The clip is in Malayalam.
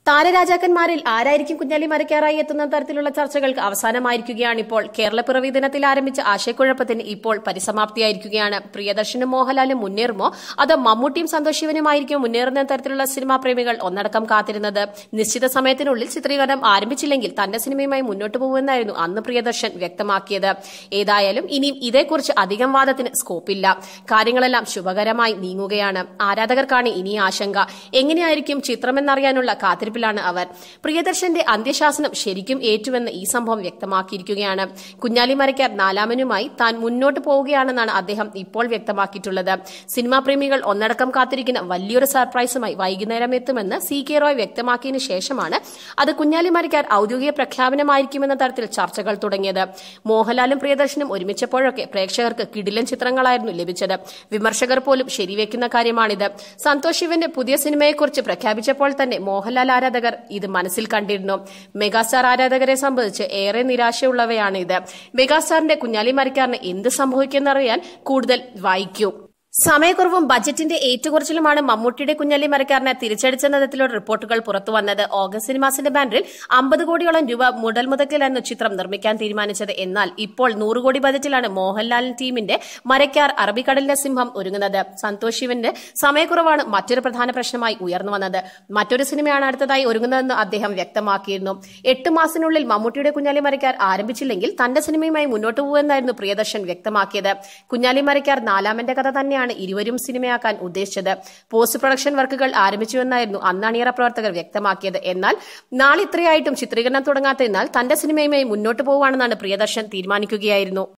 താരരാജാക്കന്മാരിൽ ആരായിരിക്കും കുഞ്ഞാലി മരക്കാറായി എത്തുന്ന തരത്തിലുള്ള ചർച്ചകൾക്ക് അവസാനമായിരിക്കുകയാണ് ഇപ്പോൾ കേരളപ്പിറവി ദിനത്തിൽ ആരംഭിച്ച ആശയക്കുഴപ്പത്തിന് ഇപ്പോൾ പരിസമാപ്തിയായിരിക്കുകയാണ് പ്രിയദർശനും മോഹൻലാലും മുന്നേറുമോ അതോ മമ്മൂട്ടിയും സന്തോഷ് ശിവനുമായിരിക്കും മുന്നേറുന്ന തരത്തിലുള്ള സിനിമാ പ്രേമികൾ ഒന്നടക്കം കാത്തിരുന്നത് നിശ്ചിത സമയത്തിനുള്ളിൽ ചിത്രീകരണം ആരംഭിച്ചില്ലെങ്കിൽ തന്റെ സിനിമയുമായി മുന്നോട്ട് പോകുമെന്നായിരുന്നു അന്ന് പ്രിയദർശൻ വ്യക്തമാക്കിയത് ഏതായാലും ഇനിയും ഇതേക്കുറിച്ച് അധികം വാദത്തിന് സ്കോപ്പില്ല കാര്യങ്ങളെല്ലാം ശുഭകരമായി നീങ്ങുകയാണ് ആരാധകർക്കാണ് ഇനി ആശങ്ക എങ്ങനെയായിരിക്കും ചിത്രമെന്നറിയാനുള്ള കാത്തിരിപ്പിലാണ് അവർ പ്രിയദർശന്റെ അന്ത്യശാസനം ശരിക്കും ഏറ്റുവെന്ന് ഈ സംഭവം വ്യക്തമാക്കിയിരിക്കുകയാണ് കുഞ്ഞാലി മരയ്ക്കാർ നാലാമനുമായി താൻ മുന്നോട്ട് പോവുകയാണെന്നാണ് അദ്ദേഹം ഇപ്പോൾ വ്യക്തമാക്കിയിട്ടുള്ളത് സിനിമാ പ്രേമികൾ ഒന്നടക്കം കാത്തിരിക്കുന്ന വലിയൊരു സർപ്രൈസുമായി വൈകുന്നേരം എത്തുമെന്ന് സി കെ റോയ് വ്യക്തമാക്കിയതിനു ശേഷമാണ് അത് കുഞ്ഞാലി മരയ്ക്കാർ ഔദ്യോഗിക പ്രഖ്യാപനമായിരിക്കുമെന്ന തരത്തിൽ ചർച്ചകൾ തുടങ്ങിയത് മോഹൻലാലും പ്രിയദർശനും ഒരുമിച്ചപ്പോഴൊക്കെ പ്രേക്ഷകർക്ക് കിടിലൻ ചിത്രങ്ങളായിരുന്നു ലഭിച്ചത് വിമർശകർ പോലും ശരിവെക്കുന്ന കാര്യമാണിത് സന്തോഷ് ശിവന്റെ പുതിയ സിനിമയെക്കുറിച്ച് പ്രഖ്യാപിച്ചപ്പോൾ തന്നെ മോഹൻലാൽ ആരാധകർ ഇത് മനസ്സിൽ കണ്ടിരുന്നു മെഗാസ്റ്റാർ ആരാധകരെ സംബന്ധിച്ച് ഏറെ നിരാശയുള്ളവയാണ് ഇത് മെഗാസ്റ്റാറിന്റെ കുഞ്ഞാലി മരക്കാരന് എന്ത് സംഭവിക്കുമെന്നറിയാൻ കൂടുതൽ വായിക്കൂ സമയക്കുറവും ബജറ്റിന്റെ ഏറ്റുകുറച്ചിലുമാണ് മമ്മൂട്ടിയുടെ കുഞ്ഞാലി മരക്കാരനെ തിരിച്ചടിച്ച തരത്തിലുള്ള റിപ്പോർട്ടുകൾ പുറത്തുവന്നത് ഓഗസ്റ്റ് സിനിമാസിന്റെ ബാനറിൽ അമ്പത് കോടിയോളം രൂപ മുതൽ മുതക്കിലായിരുന്നു ചിത്രം നിർമ്മിക്കാൻ തീരുമാനിച്ചത് എന്നാൽ ഇപ്പോൾ നൂറ് കോടി ബജറ്റിലാണ് മോഹൻലാൽ ടീമിന്റെ മരക്കാർ അറബിക്കടലിന്റെ സിംഹം ഒരുങ്ങുന്നത് സന്തോഷ് ശിവന്റെ സമയക്കുറവാണ് മറ്റൊരു പ്രധാന പ്രശ്നമായി ഉയർന്നു വന്നത് മറ്റൊരു സിനിമയാണ് അടുത്തതായി ഒരുങ്ങുന്നതെന്ന് അദ്ദേഹം വ്യക്തമാക്കിയിരുന്നു എട്ട് മാസത്തിനുള്ളിൽ മമ്മൂട്ടിയുടെ കുഞ്ഞാലി മരക്കാർ ആരംഭിച്ചില്ലെങ്കിൽ തന്റെ സിനിമയുമായി മുന്നോട്ട് പോകുമെന്നായിരുന്നു പ്രിയദർശൻ വ്യക്തമാക്കിയത് കുഞ്ഞാലി മരക്കാർ നാലാമന്റെ കഥ തന്നെയാണ് ഇരുവരും സിനിമയാക്കാൻ ഉദ്ദേശിച്ചത് പോസ്റ്റ് പ്രൊഡക്ഷൻ വർക്കുകൾ ആരംഭിച്ചുവെന്നായിരുന്നു അന്ന് അണിയറ പ്രവർത്തകർ വ്യക്തമാക്കിയത് എന്നാൽ നാളെ ഇത്രയായിട്ടും ചിത്രീകരണം തുടങ്ങാത്തതിനാൽ തന്റെ സിനിമയുമായി മുന്നോട്ട് പോവുകയാണെന്നാണ് പ്രിയദർശൻ തീരുമാനിക്കുകയായിരുന്നു